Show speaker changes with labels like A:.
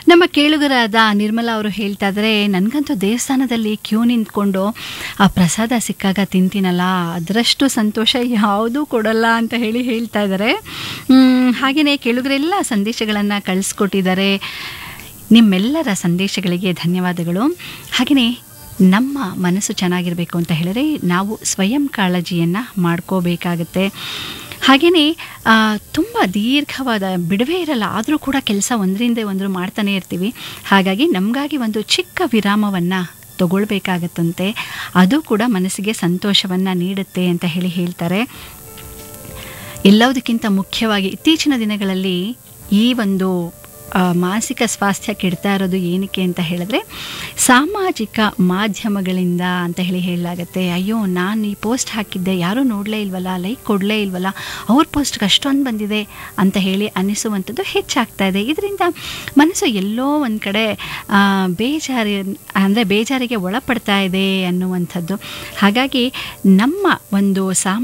A: ನಮ್ಮ ಕೇಳುಗರಾದ ನಿರ್ಮಲಾ ಅವರು ಹೇಳ್ತಾ ಇದ್ದಾರೆ ನನಗಂತೂ ದೇವಸ್ಥಾನದಲ್ಲಿ ಕ್ಯೂ ನಿಂತ್ಕೊಂಡು ಆ ಪ್ರಸಾದ ಸಿಕ್ಕಾಗ ತಿಂತೀನಲ್ಲ ಅದರಷ್ಟು ಸಂತೋಷ ಯಾವುದೂ ಕೊಡಲ್ಲ ಅಂತ ಹೇಳಿ ಹೇಳ್ತಾ ಇದ್ದಾರೆ ಹಾಗೆಯೇ ಕೇಳುಗರೆಲ್ಲ ಸಂದೇಶಗಳನ್ನು ಕಳಿಸ್ಕೊಟ್ಟಿದ್ದಾರೆ ನಿಮ್ಮೆಲ್ಲರ ಸಂದೇಶಗಳಿಗೆ ಧನ್ಯವಾದಗಳು ಹಾಗೆಯೇ ನಮ್ಮ ಮನಸ್ಸು ಚೆನ್ನಾಗಿರಬೇಕು ಅಂತ ಹೇಳಿದ್ರೆ ನಾವು ಸ್ವಯಂ ಕಾಳಜಿಯನ್ನು ಮಾಡ್ಕೋಬೇಕಾಗತ್ತೆ ಹಾಗೆಯೇ ತುಂಬ ದೀರ್ಘವಾದ ಬಿಡುವೆ ಇರಲ್ಲ ಆದರೂ ಕೂಡ ಕೆಲಸ ಒಂದರಿಂದ ಒಂದು ಮಾಡ್ತಾನೆ ಇರ್ತೀವಿ ಹಾಗಾಗಿ ನಮಗಾಗಿ ಒಂದು ಚಿಕ್ಕ ವಿರಾಮವನ್ನು ತಗೊಳ್ಬೇಕಾಗತ್ತಂತೆ ಅದು ಕೂಡ ಮನಸ್ಸಿಗೆ ಸಂತೋಷವನ್ನು ನೀಡುತ್ತೆ ಅಂತ ಹೇಳಿ ಹೇಳ್ತಾರೆ ಎಲ್ಲದಕ್ಕಿಂತ ಮುಖ್ಯವಾಗಿ ಇತ್ತೀಚಿನ ದಿನಗಳಲ್ಲಿ ಈ ಒಂದು ಮಾನಸಿಕ ಸ್ವಾಸ್ಥ್ಯ ಕೆಡ್ತಾ ಇರೋದು ಏನಕ್ಕೆ ಅಂತ ಹೇಳಿದ್ರೆ ಸಾಮಾಜಿಕ ಮಾಧ್ಯಮಗಳಿಂದ ಅಂತ ಹೇಳಿ ಹೇಳಲಾಗತ್ತೆ ಅಯ್ಯೋ ನಾನು ಈ ಪೋಸ್ಟ್ ಹಾಕಿದ್ದೆ ಯಾರೂ ನೋಡಲೇ ಇಲ್ವಲ್ಲ ಲೈಕ್ ಕೊಡಲೇ ಇಲ್ವಲ್ಲ ಅವ್ರ ಪೋಸ್ಟ್ಗೆ ಅಷ್ಟೊಂದು ಬಂದಿದೆ ಅಂತ ಹೇಳಿ ಅನ್ನಿಸುವಂಥದ್ದು ಹೆಚ್ಚಾಗ್ತಾ ಇದೆ ಇದರಿಂದ ಮನಸ್ಸು ಎಲ್ಲೋ ಒಂದು ಕಡೆ ಬೇಜಾರಿ ಅಂದರೆ ಬೇಜಾರಿಗೆ ಒಳಪಡ್ತಾ ಇದೆ ಅನ್ನುವಂಥದ್ದು ಹಾಗಾಗಿ ನಮ್ಮ ಒಂದು ಸಾಮ